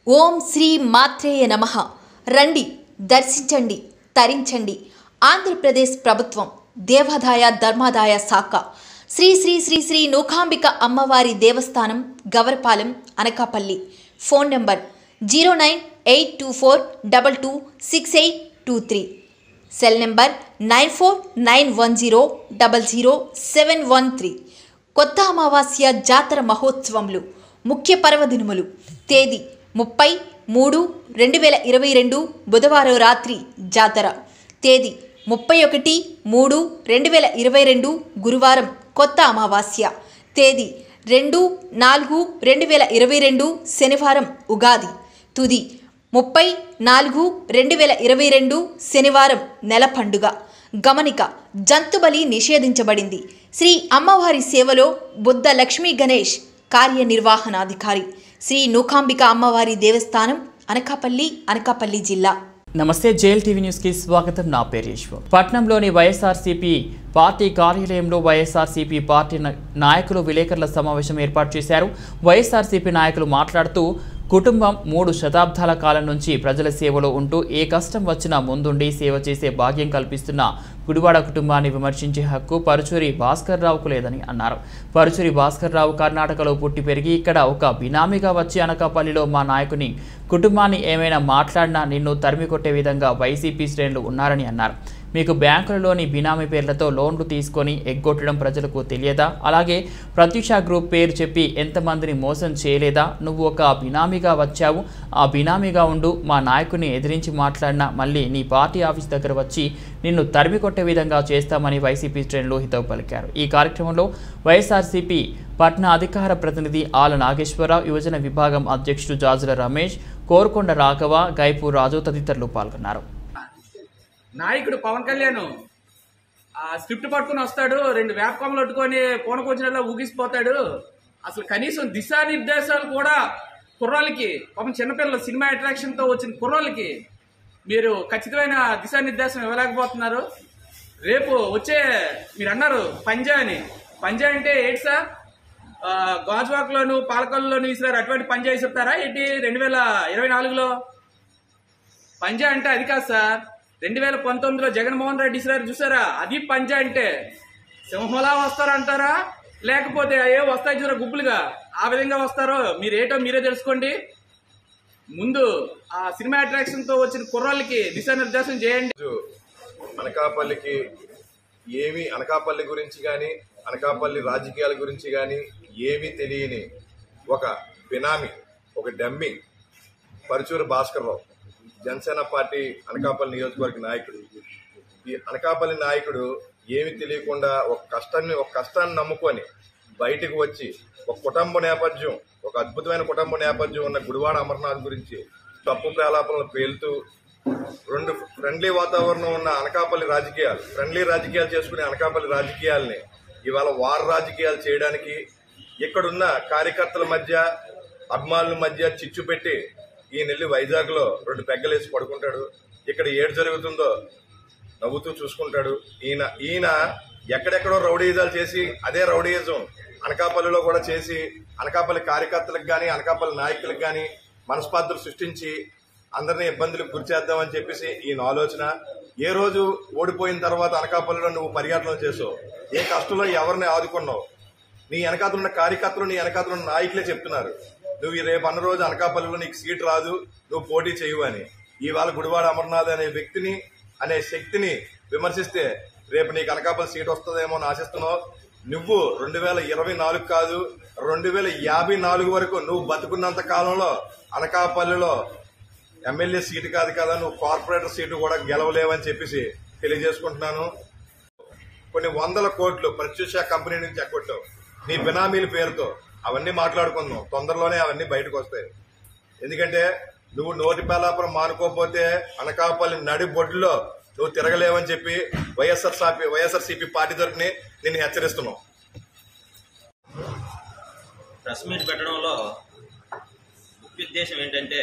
ఓం శ్రీ మాత్రేయ నమ రండి దర్శించండి తరించండి ఆంధ్రప్రదేశ్ ప్రభుత్వం దేవాదాయ ధర్మాదాయ శాఖ శ్రీ శ్రీ శ్రీ శ్రీ నూకాంబిక అమ్మవారి దేవస్థానం Gavarapalem Anakapalli phone number zero nine eight two four double two six eight two three cell number nine four nine one zero double zero seven one three కొత్త అమావాస్య జాతర మహోత్సవములు ముఖ్య పర్వదినములు తేదీ ముప్పై మూడు రెండు వేల ఇరవై రెండు బుధవారం రాత్రి జాతర తేదీ ముప్పై ఒకటి మూడు రెండు వేల ఇరవై రెండు గురువారం కొత్త అమావాస్య తేదీ రెండు నాలుగు రెండు వేల ఇరవై రెండు శనివారం ఉగాది తుది ముప్పై నాలుగు రెండు వేల ఇరవై రెండు శనివారం నెల పండుగ గమనిక జంతుబలి నిషేధించబడింది శ్రీ అమ్మవారి సేవలో బుద్ధ లక్ష్మీ గణేష్ కార్యనిర్వహణాధికారి శ్రీ నూకాంబిక అమ్మవారి దేవస్థానం అనకాపల్లి అనకాపల్లి జిల్లా నమస్తే జేఎల్ టీవీ న్యూస్ కి స్వాగతం నా పేరు ఈశ్వర్ పట్నంలోని వైఎస్ఆర్సీపీ పార్టీ కార్యాలయంలో వైఎస్ఆర్సీపీ పార్టీ నా- నాయకులు విలేకరుల సమావేశం ఏర్పాటు చేశారు వైఎస్ఆర్సీపీ నాయకులు మాట్లాడుతూ కుటుంబం మూడు శతాబ్దాల కాలం నుంచి ప్రజల సేవలో ఉంటూ ఏ కష్టం వచ్చినా ముందుండి సేవ చేసే భాగ్యం కల్పిస్తున్న గుడివాడ కుటుంబాన్ని విమర్శించే హక్కు పరుచూరి భాస్కర్ రావుకు లేదని అన్నారు పరుచూరి భాస్కర్ రావు కర్ణాటకలో పుట్టి పెరిగి ఇక్కడ ఒక బినామీగా వచ్చి అనకాపల్లిలో మా నాయకుని కుటుంబాన్ని ఏమైనా మాట్లాడినా నిన్ను తరిమి కొట్టే విధంగా వైసీపీ శ్రేణులు ఉన్నారని అన్నారు మీకు బ్యాంకులలోని బినామీ పేర్లతో లోన్లు తీసుకొని ఎగ్గొట్టడం ప్రజలకు తెలియదా అలాగే ప్రత్యూష గ్రూప్ పేరు చెప్పి ఎంతమందిని మోసం చేయలేదా నువ్వు ఒక బినామీగా వచ్చావు ఆ బినామీగా ఉండు మా నాయకుని ఎదిరించి మాట్లాడినా మళ్ళీ నీ పార్టీ ఆఫీస్ దగ్గర వచ్చి నిన్ను తరిమి కొట్టే విధంగా చేస్తామని వైసీపీ శ్రేణులు హితవు పలికారు ఈ కార్యక్రమంలో వైఎస్ఆర్సీపీ పట్న అధికార ప్రతినిధి ఆల నాగేశ్వరరావు యువజన విభాగం అధ్యక్షుడు జాజుల రమేష్ కోరుకొండ రాఘవ గైపు రాజు తదితరులు పాల్గొన్నారు నాయకుడు పవన్ కళ్యాణ్ ఆ స్క్రిప్ట్ పట్టుకుని వస్తాడు రెండు వ్యాపకములు పట్టుకొని పూనకొచ్చినలా ఊగిసిపోతాడు అసలు కనీసం దిశానిర్దేశాలు కూడా కుర్రాళ్ళకి పాపం చిన్నపిల్లలు సినిమా అట్రాక్షన్ తో వచ్చిన కుర్రాళ్ళకి మీరు ఖచ్చితమైన దిశానిర్దేశం ఇవ్వలేకపోతున్నారు రేపు వచ్చే మీరు అన్నారు పంజా అని పంజా అంటే ఏంటి సార్ ఆ, గాజువాకలోను పాలకొల్లులోను విసిరారు అటువంటి పంజా విసురుతారా ఏంటి రెండు వేల ఇరవై నాలుగులో పంజా అంటే అది కాదు సార్ రెండు వేల పంతొమ్మిదిలో జగన్మోహన్ రెడ్డి సార్ చూసారా అది పంజా అంటే సింహంలా వస్తారంటారా లేకపోతే ఏ వస్తాయి చూసారా గుంపులుగా ఆ విధంగా వస్తారో మీరు ఏటో మీరే తెలుసుకోండి ముందు ఆ సినిమా అట్రాక్షన్ తో వచ్చిన కుర్రాళ్ళకి దిశానిర్దేశం చేయండి రోజు అనకాపల్లికి ఏమి అనకాపల్లి గురించి కానీ అనకాపల్లి రాజకీయాల గురించి కానీ ఏమీ తెలియని ఒక బినామీ ఒక డమ్మి పరుచూరు భాస్కర్రావు జనసేన పార్టీ అనకాపల్లి నియోజకవర్గ నాయకుడు ఈ అనకాపల్లి నాయకుడు ఏమి తెలియకుండా ఒక కష్టాన్ని ఒక కష్టాన్ని నమ్ముకొని బయటకు వచ్చి ఒక కుటుంబ నేపథ్యం ఒక అద్భుతమైన కుటుంబ నేపథ్యం ఉన్న గుడివాడ అమర్నాథ్ గురించి తప్పు ప్రలాపనలు పేలుతూ రెండు ఫ్రెండ్లీ వాతావరణం ఉన్న అనకాపల్లి రాజకీయాలు ఫ్రెండ్లీ రాజకీయాలు చేసుకునే అనకాపల్లి రాజకీయాల్ని ఇవాళ వార రాజకీయాలు చేయడానికి ఇక్కడున్న కార్యకర్తల మధ్య అభిమానుల మధ్య చిచ్చు పెట్టి ఈయన వెళ్ళి వైజాగ్ లో రెండు పెగ్గలేసి పడుకుంటాడు ఇక్కడ ఏడు జరుగుతుందో నవ్వుతూ చూసుకుంటాడు ఈయన ఈయన ఎక్కడెక్కడో రౌడీజాలు చేసి అదే రౌడీయిజం అనకాపల్లిలో కూడా చేసి అనకాపల్లి కార్యకర్తలకు కానీ అనకాపల్లి నాయకులకు కానీ మనస్పార్థులు సృష్టించి అందరినీ ఇబ్బందులకు గురి చేద్దామని చెప్పేసి ఈయన ఆలోచన ఏ రోజు ఓడిపోయిన తర్వాత అనకాపల్లిలో నువ్వు పర్యటన చేసావు ఏ కష్టంలో ఎవరిని ఆదుకున్నావు నీ వెనకాతలు ఉన్న కార్యకర్తలు నీ వెనకాతలు ఉన్న నాయకులే చెప్తున్నారు నువ్వు ఈ రేపు అన్న రోజు అనకాపల్లిలో నీకు సీట్ రాదు నువ్వు పోటీ చేయవు అని ఇవాళ గుడివాడ అమర్నాథ్ అనే వ్యక్తిని అనే శక్తిని విమర్శిస్తే రేపు నీకు అనకాపల్లి సీట్ వస్తుందేమో అని ఆశిస్తున్నావు నువ్వు రెండు వేల ఇరవై నాలుగు కాదు రెండు వేల యాభై నాలుగు వరకు నువ్వు బతుకున్నంత కాలంలో అనకాపల్లిలో ఎమ్మెల్యే సీటు కాదు కదా నువ్వు కార్పొరేటర్ సీటు కూడా గెలవలేవని చెప్పేసి తెలియజేసుకుంటున్నాను కొన్ని వందల కోట్లు ప్రత్యూష కంపెనీ నుంచి ఎక్కొట్టావు నీ బినామీల పేరుతో అవన్నీ మాట్లాడుకుందాం తొందరలోనే అవన్నీ బయటకు వస్తాయి ఎందుకంటే నువ్వు నోటి పేలాపురం మానుకోకపోతే అనకాపల్లి నడి బొడ్డులో నువ్వు తిరగలేవని చెప్పి వైఎస్ఆర్ సాపి వైఎస్ఆర్ సిపి పార్టీ తరఫుని నేను హెచ్చరిస్తున్నావు ప్రెస్ మీట్ పెట్టడంలో ముఖ్య ఉద్దేశం ఏంటంటే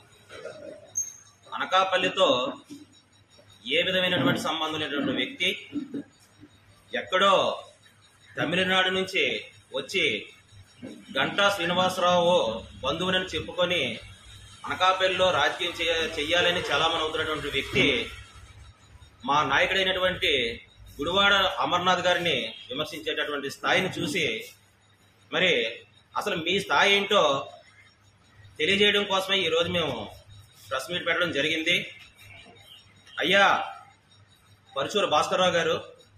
అనకాపల్లితో ఏ విధమైనటువంటి సంబంధం లేనటువంటి వ్యక్తి ఎక్కడో తమిళనాడు నుంచి వచ్చి గంటా శ్రీనివాసరావు బంధువునని చెప్పుకొని అనకాపల్లిలో రాజకీయం చేయ- చెయ్యాలని చాలామంది అవుతున్నటువంటి వ్యక్తి మా నాయకుడైనటువంటి గుడివాడ అమర్నాథ్ గారిని విమర్శించేటటువంటి స్థాయిని చూసి మరి అసలు మీ స్థాయి ఏంటో తెలియజేయడం కోసమే ఈరోజు మేము ప్రెస్ మీట్ పెట్టడం జరిగింది అయ్యా పరుచూరు భాస్కర్రావు గారు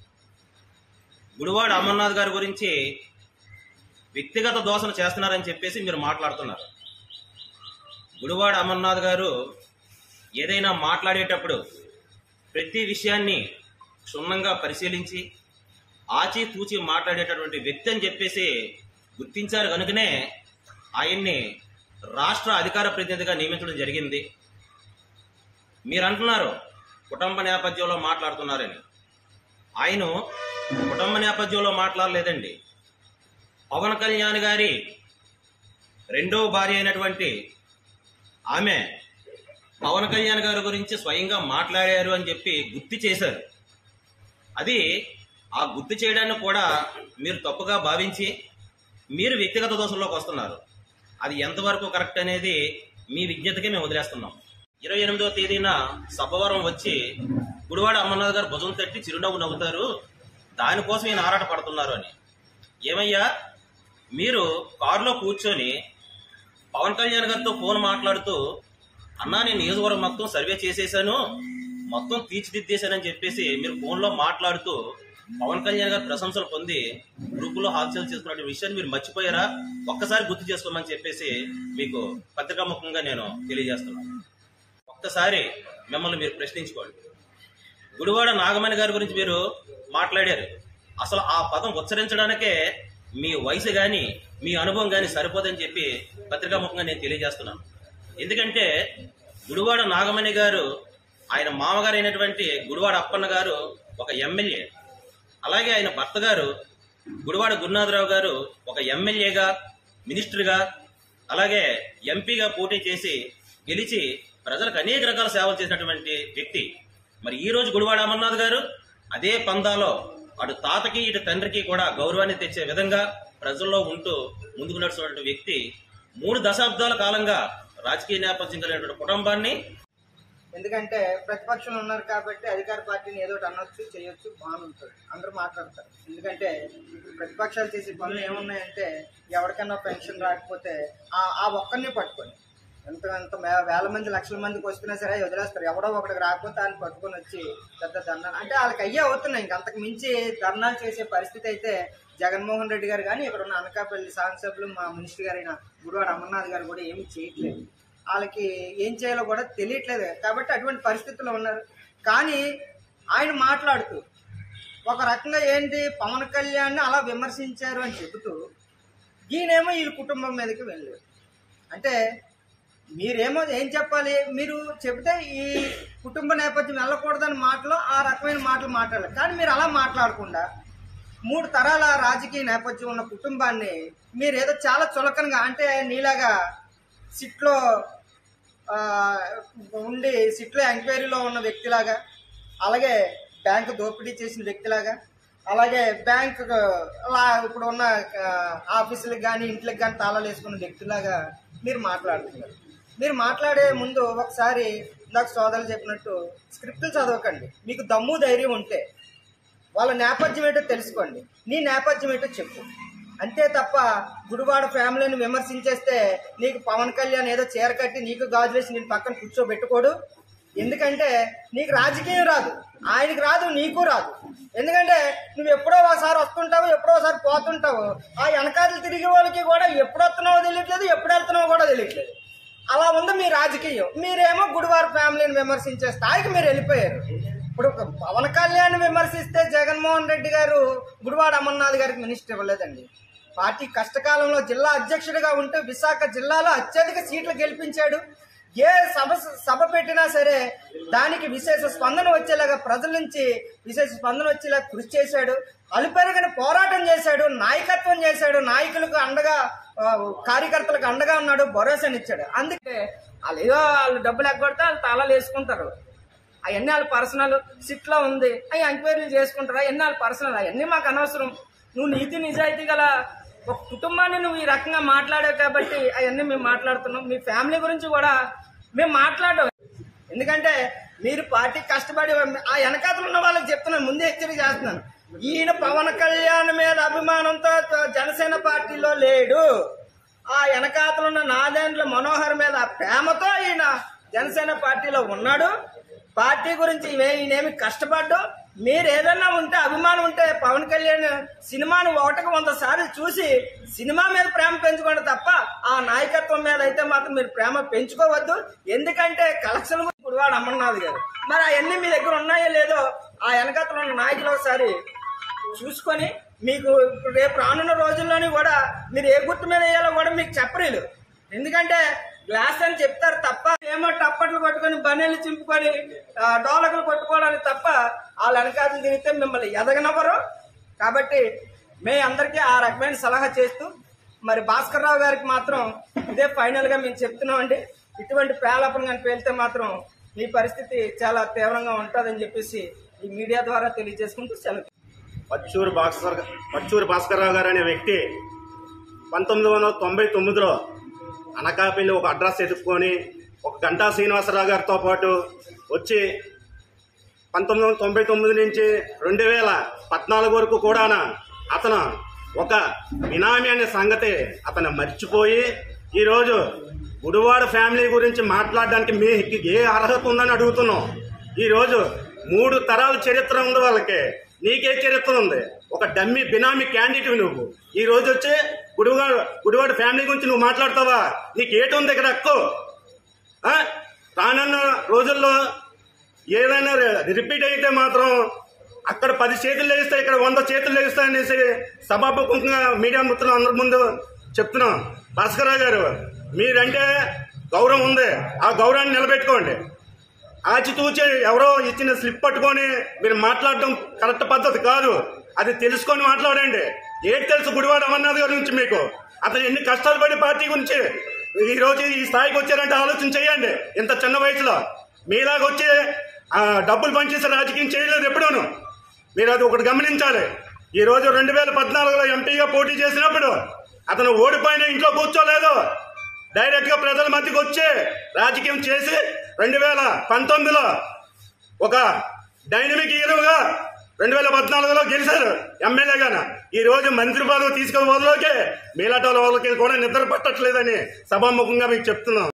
గుడివాడ అమర్నాథ్ గారి గురించి వ్యక్తిగత దోషణ చేస్తున్నారని చెప్పేసి మీరు మాట్లాడుతున్నారు గుడివాడ అమర్నాథ్ గారు ఏదైనా మాట్లాడేటప్పుడు ప్రతి విషయాన్ని క్షుణ్ణంగా పరిశీలించి ఆచి తూచి మాట్లాడేటటువంటి వ్యక్తి అని చెప్పేసి గుర్తించారు కనుకనే ఆయన్ని రాష్ట్ర అధికార ప్రతినిధిగా నియమించడం జరిగింది మీరు అంటున్నారు కుటుంబ నేపథ్యంలో మాట్లాడుతున్నారని ఆయన కుటుంబ నేపథ్యంలో మాట్లాడలేదండి పవన్ కళ్యాణ్ గారి రెండవ భార్య అయినటువంటి ఆమె పవన్ కళ్యాణ్ గారి గురించి స్వయంగా మాట్లాడారు అని చెప్పి గుర్తు చేశారు అది ఆ గుర్తు చేయడాన్ని కూడా మీరు తప్పుగా భావించి మీరు వ్యక్తిగత దోషంలోకి వస్తున్నారు అది ఎంతవరకు కరెక్ట్ అనేది మీ విజ్ఞతకే మేము వదిలేస్తున్నాం ఇరవై ఎనిమిదవ తేదీన సభవరం వచ్చి గుడివాడ అమర్నాథ్ గారు భుజం తట్టి చిరునవ్వు నవ్వుతారు దానికోసం ఈయన ఆరాట పడుతున్నారు అని ఏమయ్యా మీరు కారులో కూర్చొని పవన్ కళ్యాణ్ గారితో ఫోన్ మాట్లాడుతూ అన్నా నేను నియోజకవర్గం మొత్తం సర్వే చేసేసాను మొత్తం తీర్చిదిద్దేశానని చెప్పేసి మీరు ఫోన్లో మాట్లాడుతూ పవన్ కళ్యాణ్ గారి ప్రశంసలు పొంది గ్రూపులో హాల్సేల్ చేసుకున్న విషయాన్ని మీరు మర్చిపోయారా ఒక్కసారి గుర్తు చేసుకోమని చెప్పేసి మీకు పత్రికాముఖంగా నేను తెలియజేస్తున్నాను ఒక్కసారి మిమ్మల్ని మీరు ప్రశ్నించుకోండి గుడివాడ నాగమణి గారి గురించి మీరు మాట్లాడారు అసలు ఆ పదం ఉచ్చరించడానికే మీ వయసు గాని మీ అనుభవం గాని సరిపోదని చెప్పి పత్రికాముఖంగా నేను తెలియజేస్తున్నాను ఎందుకంటే గుడివాడ నాగమణి గారు ఆయన మామగారు అయినటువంటి గుడివాడ అప్పన్న గారు ఒక ఎమ్మెల్యే అలాగే ఆయన భర్త గారు గుడివాడ గురునాథరావు గారు ఒక ఎమ్మెల్యేగా మినిస్టర్గా అలాగే ఎంపీగా పోటీ చేసి గెలిచి ప్రజలకు అనేక రకాల సేవలు చేసినటువంటి వ్యక్తి మరి ఈ రోజు గుడివాడ అమర్నాథ్ గారు అదే పందాలో అటు తాతకి ఇటు తండ్రికి కూడా గౌరవాన్ని తెచ్చే విధంగా ప్రజల్లో ఉంటూ ముందుకు నడుస్తున్నటువంటి వ్యక్తి మూడు దశాబ్దాల కాలంగా రాజకీయ నేపథ్యం కలిగినటువంటి కుటుంబాన్ని ఎందుకంటే ప్రతిపక్షంలో ఉన్నారు కాబట్టి అధికార పార్టీని ఏదో ఒకటి అనొచ్చు చేయొచ్చు బాగుంటుంది అందరూ మాట్లాడతారు ఎందుకంటే ప్రతిపక్షాలు చేసే పనులు ఏమున్నాయంటే ఎవరికైనా పెన్షన్ రాకపోతే ఆ ఆ ఒక్కరిని పట్టుకొని ఎంత ఎంత వే- వేల మంది లక్షల మందికి వస్తున్నా సరే వదిలేస్తారు ఎవడో ఒకడికి రాకపోతే ఆయన పట్టుకొని వచ్చి పెద్ద ధర్నాలు అంటే వాళ్ళకి అయ్యే అవుతున్నాయి ఇంక అంతకు మించి ధర్నాలు చేసే పరిస్థితి అయితే జగన్మోహన్ రెడ్డి గారు కానీ ఇక్కడ ఉన్న అనకాపల్లి శాసనసభ్యులు మా మినిస్టర్ గారైన గురువాడ అమర్నాథ్ గారు కూడా ఏమీ చేయట్లేదు వాళ్ళకి ఏం చేయాలో కూడా తెలియట్లేదు కాబట్టి అటువంటి పరిస్థితుల్లో ఉన్నారు కానీ ఆయన మాట్లాడుతూ ఒక రకంగా ఏంటి పవన్ కళ్యాణ్ని అలా విమర్శించారు అని చెబుతూ ఈయనేమో వీళ్ళ కుటుంబం మీదకి వెళ్ళారు అంటే మీరేమో ఏం చెప్పాలి మీరు చెబితే ఈ కుటుంబ నేపథ్యం వెళ్ళకూడదని మాటలు ఆ రకమైన మాటలు మాట్లాడాలి కానీ మీరు అలా మాట్లాడకుండా మూడు తరాల రాజకీయ నేపథ్యం ఉన్న కుటుంబాన్ని మీరు ఏదో చాలా చులకనగా అంటే నీలాగా సిట్లో ఆ, ఉండి సిట్లో ఎంక్వైరీలో ఉన్న వ్యక్తిలాగా అలాగే బ్యాంకు దోపిడీ చేసిన వ్యక్తిలాగా అలాగే బ్యాంక్ అలా ఇప్పుడు ఉన్న ఆ, ఆఫీసులకు కానీ ఇంట్లోకి కానీ తాళాలు వేసుకున్న వ్యక్తిలాగా మీరు మాట్లాడుతున్నారు మీరు మాట్లాడే ముందు ఒకసారి ఇందాక సోదరులు చెప్పినట్టు స్క్రిప్టులు చదవకండి మీకు దమ్ము ధైర్యం ఉంటే వాళ్ళ నేపథ్యం ఏంటో తెలుసుకోండి నీ నేపథ్యం ఏంటో చెప్పు అంతే తప్ప గుడివాడ ఫ్యామిలీని విమర్శించేస్తే నీకు పవన్ కళ్యాణ్ ఏదో చీర కట్టి నీకు గాజులేసి నేను పక్కన కూర్చోబెట్టుకోడు ఎందుకంటే నీకు రాజకీయం రాదు ఆయనకి రాదు నీకు రాదు ఎందుకంటే నువ్వు ఎప్పుడో ఒకసారి వస్తుంటావు ఎప్పుడో ఒకసారి పోతుంటావు ఆ వెనకాతలు తిరిగే వాళ్ళకి కూడా ఎప్పుడు వస్తున్నావో తెలియట్లేదు ఎప్పుడు వెళ్తున్నావో కూడా తెలియట్లేదు అలా ఉంది మీ రాజకీయం మీరేమో గుడివారి ఫ్యామిలీని విమర్శించే స్థాయికి మీరు వెళ్ళిపోయారు ఇప్పుడు ఒక పవన్ కళ్యాణ్ విమర్శిస్తే జగన్మోహన్ రెడ్డి గారు గుడివాడ అమర్నాథ్ గారికి మినిస్టర్ ఇవ్వలేదండి పార్టీ కష్టకాలంలో జిల్లా అధ్యక్షుడిగా ఉంటూ విశాఖ జిల్లాలో అత్యధిక సీట్లు గెలిపించాడు ఏ సభ సభ పెట్టినా సరే దానికి విశేష స్పందన వచ్చేలాగా ప్రజల నుంచి విశేష స్పందన వచ్చేలా కృషి చేశాడు అలుపెరగని పోరాటం చేశాడు నాయకత్వం చేశాడు నాయకులకు అండగా ఆ, కార్యకర్తలకు అండగా ఉన్నాడు భరోసానిచ్చాడు అందుకే వాళ్ళు ఏదో వాళ్ళు డబ్బులు ఎగ్గొడితే వాళ్ళు తాళాలు వేసుకుంటారు అవన్నీ వాళ్ళ పర్సనల్ సిట్లో ఉంది అవి ఎంక్వైరీలు చేసుకుంటారు అవన్నీ వాళ్ళ పర్సనల్ అవన్నీ మాకు అనవసరం నువ్వు నీతి నిజాయితీ గల ఒక కుటుంబాన్ని నువ్వు ఈ రకంగా మాట్లాడావు కాబట్టి అవన్నీ మేము మాట్లాడుతున్నాం మీ ఫ్యామిలీ గురించి కూడా మేము మాట్లాడడం ఎందుకంటే మీరు పార్టీ కష్టపడి ఆ వెనకాతలు ఉన్న వాళ్ళకి చెప్తున్నాను ముందే హెచ్చరిక చేస్తున్నాను ఈయన పవన్ కళ్యాణ్ మీద అభిమానంతో జనసేన పార్టీలో లేడు ఆ వెనకాతలు ఉన్న నాదేండ్ల మనోహర్ మీద ప్రేమతో ఈయన జనసేన పార్టీలో ఉన్నాడు పార్టీ గురించి ఈయన- ఈయనేమి కష్టపడ్డు మీరు ఏదన్నా ఉంటే అభిమానం ఉంటే పవన్ కళ్యాణ్ సినిమాని ఒకటికి వంద సార్లు చూసి సినిమా మీద ప్రేమ పెంచుకోండి తప్ప ఆ నాయకత్వం మీద అయితే మాత్రం మీరు ప్రేమ పెంచుకోవద్దు ఎందుకంటే కలెక్షన్ ఇప్పుడు వాడు అమర్నాథ్ గారు మరి అవన్నీ మీ దగ్గర ఉన్నాయో లేదో ఆ వెనకతలో ఉన్న నాయకులు ఒకసారి చూసుకొని మీకు ఇప్పుడు రేపు రానున్న రోజుల్లోని కూడా మీరు ఏ గుర్తు మీద వేయాలో కూడా మీకు చెప్పలేదు ఎందుకంటే గ్లాస్ అని చెప్తారు తప్ప ఏమో టప్పట్లు కొట్టుకొని బన్నెలు చింపుకొని ఆ, డోలకులు కొట్టుకోవడానికి తప్ప వాళ్ళ వెనకాతలు తిరిగితే మిమ్మల్ని ఎదగనవ్వరు కాబట్టి మే అందరికీ ఆ రకమైన సలహా చేస్తూ మరి భాస్కర్ రావు గారికి మాత్రం ఇదే ఫైనల్ గా మేము చెప్తున్నామండి ఇటువంటి పేలపన కానీ పేలితే మాత్రం మీ పరిస్థితి చాలా తీవ్రంగా ఉంటుందని చెప్పేసి ఈ మీడియా ద్వారా తెలియజేసుకుంటూ సెలవు పచ్చూరు భాస్కర్ పచ్చూరు భాస్కర్రావు గారు అనే వ్యక్తి పంతొమ్మిది వందల తొంభై తొమ్మిదిలో అనకాపల్లి ఒక అడ్రస్ ఎదుర్కొని ఒక గంటా శ్రీనివాసరావు గారితో పాటు వచ్చి పంతొమ్మిది వందల తొంభై తొమ్మిది నుంచి రెండు వేల పద్నాలుగు వరకు కూడా అతను ఒక బినామీ అనే సంగతి అతను మర్చిపోయి ఈరోజు గుడివాడ ఫ్యామిలీ గురించి మాట్లాడడానికి మీకు ఏ అర్హత ఉందని అడుగుతున్నాం ఈరోజు మూడు తరాల చరిత్ర ఉంది వాళ్ళకి నీకే చరిత్ర ఉంది ఒక డమ్మి బినామీ క్యాండిడేట్ నువ్వు ఈ రోజు వచ్చి గుడివాడ గుడివాడ ఫ్యామిలీ గురించి నువ్వు మాట్లాడతావా నీకు ఏటి ఉంది ఇక్కడ హక్కు ఆ? రానున్న రోజుల్లో ఏదైనా రిపీట్ అయితే మాత్రం అక్కడ పది చేతులు లేస్తాయి ఇక్కడ వంద చేతులు లేస్తాయి అనేసి సభాముఖంగా మీడియా మిత్రులు అందరి ముందు చెప్తున్నాం భాస్కరరావు గారు మీరంటే గౌరవం ఉంది ఆ గౌరవాన్ని నిలబెట్టుకోండి ఆచితూచి ఎవరో ఇచ్చిన స్లిప్ పట్టుకొని మీరు మాట్లాడడం కరెక్ట్ పద్ధతి కాదు అది తెలుసుకొని మాట్లాడండి ఏంటి తెలుసు గుడివాడ అమర్నాథ్ గారి నుంచి మీకు అతను ఎన్ని కష్టాలు పడి పార్టీ గురించి ఈ రోజు ఈ స్థాయికి వచ్చారంటే ఆలోచన చేయండి ఇంత చిన్న వయసులో మీలాగా వచ్చి ఆ, డబ్బులు పనిచేసే రాజకీయం చేయలేదు ఎప్పుడూను మీరు అది ఒకటి గమనించాలి ఈ రోజు రెండు వేల పద్నాలుగులో ఎంపీగా పోటీ చేసినప్పుడు అతను ఓడిపోయిన ఇంట్లో కూర్చోలేదు డైరెక్ట్ గా ప్రజల మధ్యకి వచ్చి రాజకీయం చేసి రెండు వేల పంతొమ్మిదిలో ఒక డైనమిక్ హీరోగా రెండు వేల పద్నాలుగులో గెలిచారు ఎమ్మెల్యేగాన ఈ రోజు మంత్రి పదవి తీసుకున్న వాళ్ళకి మీలాట వాళ్ళకి కూడా నిద్ర పట్టట్లేదని సభాముఖంగా మీకు చెప్తున్నాం